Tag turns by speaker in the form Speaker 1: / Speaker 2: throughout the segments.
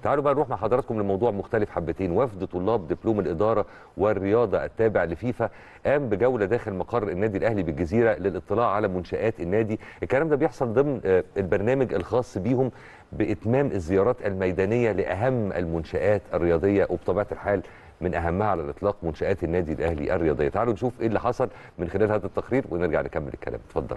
Speaker 1: تعالوا بقى نروح مع حضراتكم لموضوع مختلف حبتين وفد طلاب دبلوم الاداره والرياضه التابع لفيفا قام بجوله داخل مقر النادي الاهلي بالجزيره للاطلاع على منشات النادي الكلام ده بيحصل ضمن آه، البرنامج الخاص بيهم باتمام الزيارات الميدانيه لاهم المنشات الرياضيه وبطبيعه الحال من اهمها على الاطلاق منشات النادي الاهلي الرياضيه تعالوا نشوف ايه اللي حصل من خلال هذا التقرير ونرجع نكمل الكلام اتفضل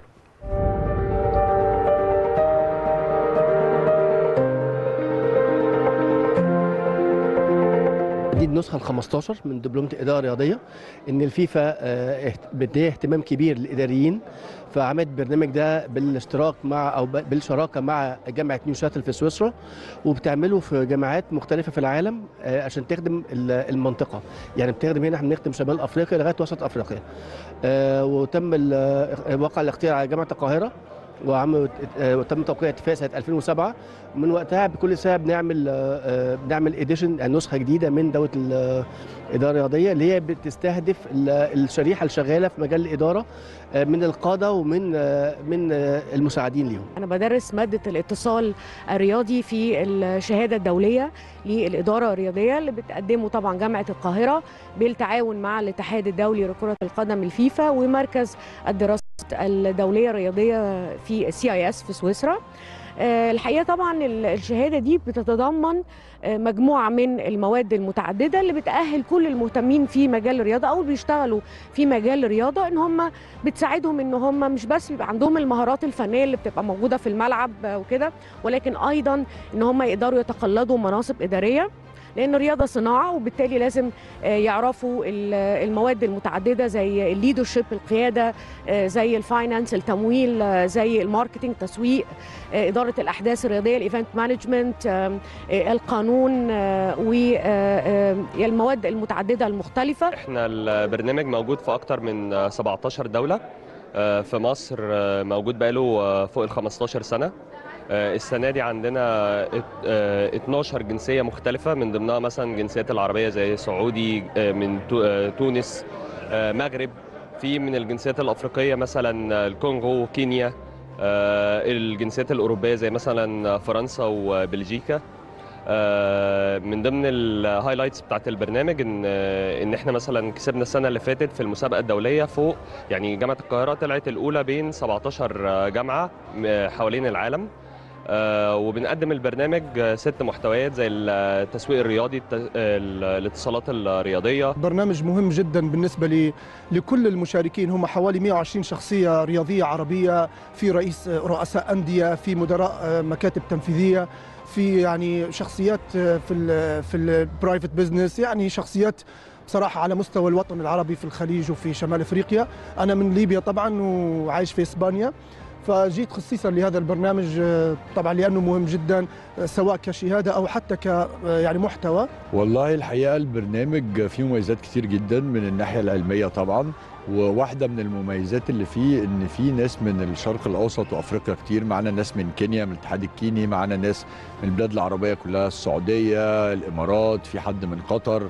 Speaker 2: دي النسخه ال 15 من دبلومه الاداره الرياضيه ان الفيفا آه، اهت- مديه اهتمام كبير للاداريين فعملت البرنامج ده بالاشتراك مع او ب- بالشراكه مع جامعه نيو شاتل في سويسرا وبتعمله في جامعات مختلفه في العالم آه، عشان تخدم ال- المنطقه يعني بتخدم هنا احنا بنخدم شمال افريقيا لغايه وسط افريقيا آه، وتم ال- وقع الاختيار على جامعه القاهره وعمل آه، وتم توقيع اتفاق سنه 2007 من وقتها بكل سنه بنعمل آه، آه، بنعمل اديشن نسخه جديده من دوله ال- الاداره الرياضيه اللي هي بتستهدف ال- الشريحه الشغاله في مجال الاداره آه، من القاده ومن آه، من آه، المساعدين ليهم
Speaker 3: أنا بدرس مادة الاتصال الرياضي في الشهادة الدولية للإدارة الرياضية اللي بتقدمه طبعا جامعة القاهرة بالتعاون مع الاتحاد الدولي لكرة القدم الفيفا ومركز الدراسات الدولية الرياضية في سي اي اس في سويسرا آه، الحقيقة طبعا ال- الشهادة دي بتتضمن آه، مجموعة من المواد المتعددة اللي بتأهل كل المهتمين في مجال الرياضة أو بيشتغلوا في مجال الرياضة إن هم بتساعدهم ان هم مش بس بيبقى عندهم المهارات الفنيه اللي بتبقى موجوده في الملعب وكده ولكن ايضا ان هم يقدروا يتقلدوا مناصب اداريه لان الرياضه صناعه وبالتالي لازم آه، يعرفوا ال- المواد المتعدده زي الليدرشيب القياده آه، زي الفاينانس التمويل آه، زي الماركتينج تسويق آه، اداره الاحداث الرياضيه الايفنت مانجمنت القانون والمواد المتعدده المختلفه
Speaker 4: احنا البرنامج موجود في اكتر من 17 دولة آه، في مصر آه، موجود بقاله آه، فوق ال 15 سنة آه، السنة دي عندنا ات- آه، 12 جنسية مختلفة من ضمنها مثلا الجنسيات العربية زي سعودي آه، من تو- آه، تونس آه، مغرب في من الجنسيات الأفريقية مثلا الكونغو كينيا آه، الجنسيات الأوروبية زي مثلا فرنسا وبلجيكا آه، من ضمن الهايلايتس بتاعت البرنامج ان آه، ان احنا مثلا كسبنا السنه اللي فاتت في المسابقه الدوليه فوق يعني جامعه القاهره طلعت الاولى بين 17 جامعه م- حوالين العالم آه، وبنقدم البرنامج آه، ست محتويات زي التسويق الرياضي الت- ال- الاتصالات الرياضيه
Speaker 5: برنامج مهم جدا بالنسبة لي لكل المشاركين هم حوالي 120 شخصية رياضية عربية في رئيس رؤساء أندية في مدراء مكاتب تنفيذية في يعني شخصيات في ال في البرايفت بزنس يعني شخصيات بصراحة على مستوى الوطن العربي في الخليج وفي شمال افريقيا، أنا من ليبيا طبعا وعايش في اسبانيا فجيت خصيصا لهذا البرنامج آه، طبعا لانه مهم جدا آه، سواء كشهاده او حتى ك آه، يعني محتوى
Speaker 6: والله الحقيقه البرنامج فيه مميزات كتير جدا من الناحيه العلميه طبعا وواحده من المميزات اللي فيه ان في ناس من الشرق الاوسط وافريقيا كتير معانا ناس من كينيا من الاتحاد الكيني معانا ناس من البلاد العربيه كلها السعوديه الامارات في حد من قطر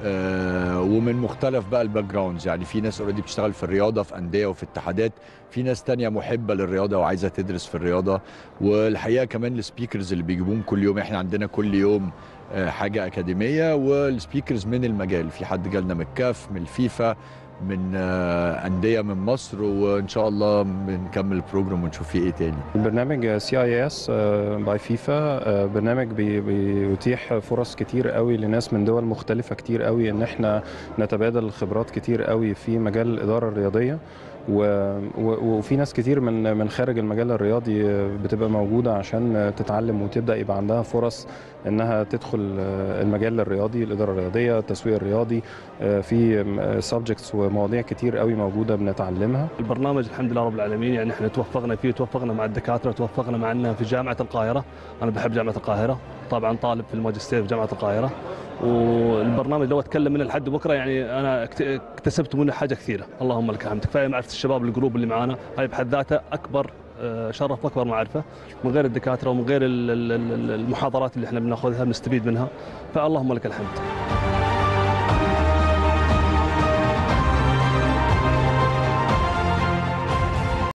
Speaker 6: آه، ومن مختلف بقى الباك جراوندز يعني في ناس اوريدي بتشتغل في الرياضه في انديه وفي اتحادات في ناس تانية محبه للرياضه وعايزه تدرس في الرياضه والحقيقه كمان السبيكرز اللي بيجيبوهم كل يوم احنا عندنا كل يوم آه، حاجه اكاديميه والسبيكرز من المجال في حد جالنا من الكاف من الفيفا من آه، انديه من مصر وان شاء الله بنكمل البروجرام ونشوف فيه ايه تاني
Speaker 7: البرنامج سي اي اس باي فيفا برنامج بي- بيتيح فرص كتير قوي لناس من دول مختلفة كتير قوي ان احنا نتبادل خبرات كتير قوي في مجال الإدارة الرياضية و... و... وفي ناس كتير من من خارج المجال الرياضي بتبقى موجودة عشان تتعلم وتبدأ يبقى عندها فرص انها تدخل المجال الرياضي الإدارة الرياضية التسويق الرياضي في سبجكتس ومواضيع كتير قوي موجودة بنتعلمها
Speaker 8: البرنامج الحمد لله رب العالمين يعني احنا توفقنا فيه توفقنا مع الدكاتره توفقنا معنا في جامعه القاهره انا بحب جامعه القاهره طبعا طالب في الماجستير في جامعه القاهره والبرنامج لو اتكلم منه لحد بكره يعني انا اكت- اكتسبت منه حاجه كثيره اللهم لك الحمد كفايه معرفه الشباب الجروب اللي معانا هاي بحد ذاتها اكبر آه، شرف واكبر معرفه من غير الدكاتره ومن غير ال- ال- ال- المحاضرات اللي احنا بناخذها بنستفيد منها فاللهم لك الحمد